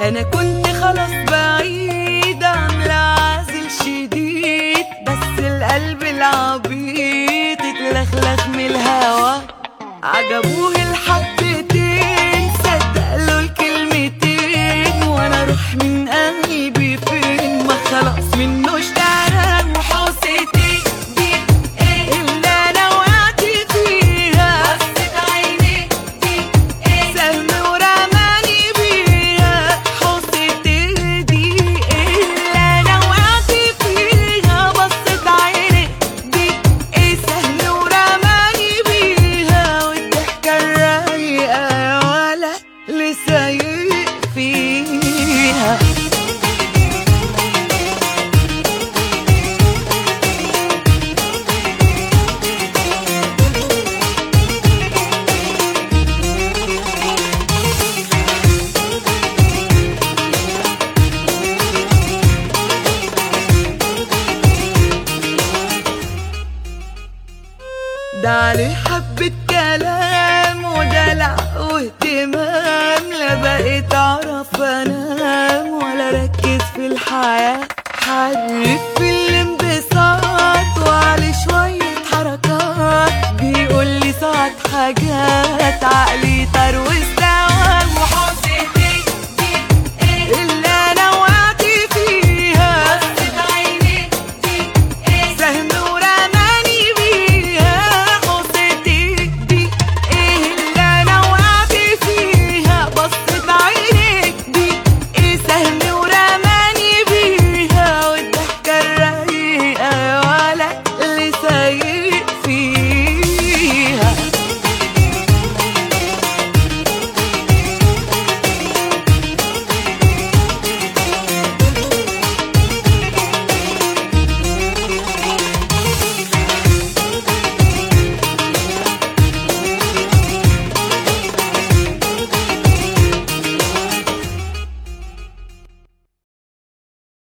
انا كنت خلاص بعيد عاملة عازل شديد بس القلب العبيط اتلخلخ من الهوا عجبوه الحبتين صدق له الكلمتين وانا اروح من قلبي فين ما خلاص منه اشترى وحوستي دي ايه اللي انا وقعت فيها بصت عيني دي ايه سهم ورماني بيها حوستي دي ايه اللي انا وقعت فيها بصت عيني دي ايه سهم ورماني بيها والضحكة الرايقة يا ولا لسه يق فيها ده عليه حبة كلام ودلع واهتمام لا بقيت اعرف انام ولا اركز في الحياة حرف